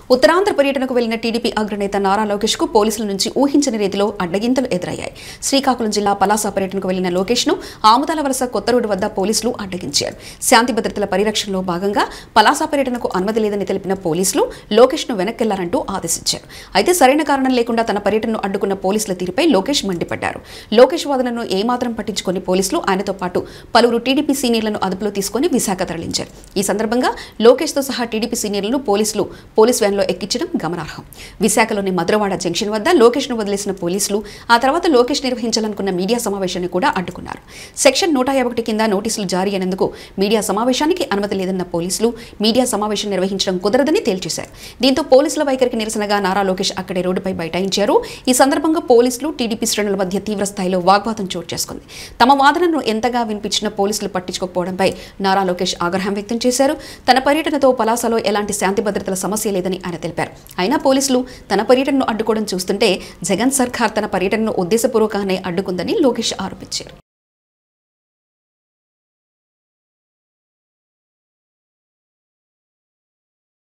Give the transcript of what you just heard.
ఉత్తరాంధ్ర పర్యటనకు వెళ్లిన టీడీపీ అగ్రనేత నారా లోకేష్ కు పోలీసుల నుంచి ఊహించని రీతిలో అడ్డగింతలు ఎదురయ్యాయి శ్రీకాకుళం జిల్లా పలాస పర్యటనకు వెళ్లిన లోకేష్ ను ఆముదాల వలస కొత్త రోడ్డు వద్ద పోలీసులు అడ్డగించారు శాంతి భద్రతల పరిరక్షణలో భాగంగా పలాస పర్యటనకు అనుమతి లేదని తెలిపిన పోలీసులు లోకేష్ ను వెనక్కెళ్లారంటూ ఆదేశించారు అయితే సరైన కారణం లేకుండా తన పర్యటనను అడ్డుకున్న పోలీసుల తీరుపై లోకేష్ మండిపడ్డారు లోకేష్ వాదనను ఏమాత్రం పట్టించుకొని పోలీసులు ఆయనతో పాటు పలువురు టీడీపీ సీనియర్లను అదుపులో తీసుకొని విశాఖ తరలించారు ఈ సందర్భంగా లోకేష్ తో సహా టీడీపీ సీనియర్లను పోలీసులు పోలీస్ వ్యాన్లో ఎక్కించడం గమనార్హం విశాఖలోని మధురవాడ జంక్షన్ వద్ద లోకేష్ ను వదిలేసిన పోలీసులు ఆ తర్వాత లోకేష్ నిర్వహించాలనుకున్న మీడియా సమావేశాన్ని కూడా అడ్డుకున్నారు సెక్షన్ నూట యాభై ఒకటి కింద నోటీసులు జారీ అయినందుకు మీడియా సమావేశానికి అనుమతి లేదన్న పోలీసులు మీడియా సమావేశం నిర్వహించడం కుదరదని తేల్చేశారు దీంతో పోలీసుల వైఖరికి నిరసనగా నారా లోకేష్ అక్కడే రోడ్డుపై బైఠాయించారు ఈ సందర్భంగా పోలీసులు టీడీపీ శ్రేణుల మధ్య తీవ్ర స్థాయిలో వాగ్వాదం చోటు చేసుకుంది తమ వాదనను ఎంతగా వినిపించిన పోలీసులు పట్టించుకోకపోవడంపై నారా లోకేష్ ఆగ్రహం వ్యక్తం చేశారు తన పర్యటనతో పలాసలో ఎలాంటి శాంతి భద్రతల సమస్య లేదని ఆయన తెలిపారు అయినా పోలీసులు తన పర్యటనను అడ్డుకోవడం చూస్తుంటే జగన్ సర్కార్ తన పర్యటనను ఉద్దేశపూర్వకంగానే అడ్డుకుందని లోకేష్ ఆరోపించారు